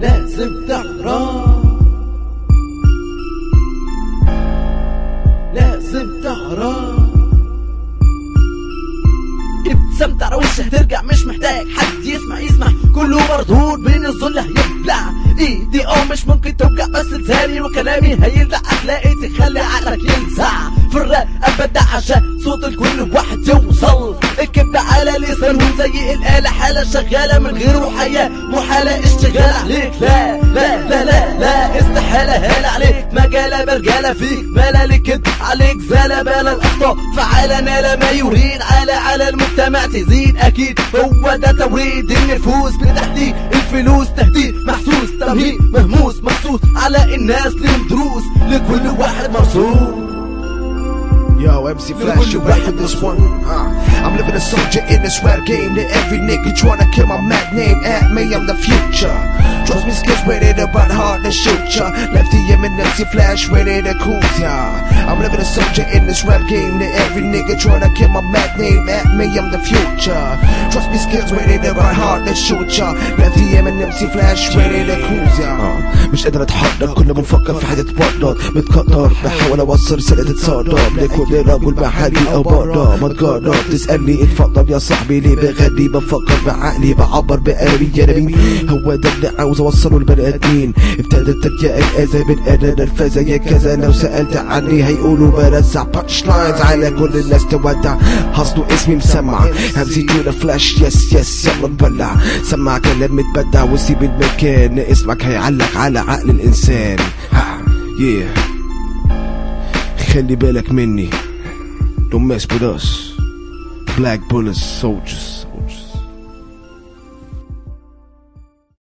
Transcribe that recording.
لازم تعرف لازم تعرف ابتسمت على وشي هترجع مش محتاج حد يسمع يسمع كله مردود من الظل هيبلع ايدي اه مش ممكن توجع بس لساني وكلامي هيلدع اخلاقي تخلي عقلك يلسع في الراب ابدع عشان صوت الكل واحد يوصل الكبد على لسانهم زي الآلة حالة شغالة من غير حياة محالة اشتغال عليك لا لا لا لا لا استحالة هالة عليك مجالة برجالة فيك مالا لكد عليك زالة بالا الأخطاء فعالة نال ما يريد على على المجتمع تزيد أكيد هو ده توريد النفوس بتحديد الفلوس تهديد محسوس تمهيد مهموس مخصوص على الناس لهم دروس لكل واحد مرسوم Yo, MC Flash, you ready for this one? Uh, I'm living a soldier in this rap game. That every nigga tryna kill my Mac name. At me, I'm the future. Trust me, skills ready to run hard to shoot ya. Lefty M and MC Flash ready to cruise ya. I'm living a soldier in this rap game. That every nigga tryna kill my Mac name. At me, I'm the future. Trust me, skills ready to run hard to shoot ya. Lefty M and MC Flash ready to cruise ya. مش قادر اتحرك كنا بنفكر في حاجة تبرد متكتر بحاول اوصل رسالة تتصدر لكل رجل بحالي او بره ما تجرب تسألني اتفضل يا صاحبي ليه بغني بفكر بعقلي بعبر بقلبي يا مين هو ده اللي عاوز اوصله لبني ادمين ابتدت ترجع الاذى من انا نرفزة يا كذا لو سألت عني هيقولوا برزع باتش لاينز على كل الناس تودع حصلوا اسمي مسمع همزي تون فلاش يس يس يلا نبلع سمع كلام متبدع وسيب المكان اسمك هيعلق على عقل الانسان ها yeah خلي بالك مني Don't mess with us Black bullets soldiers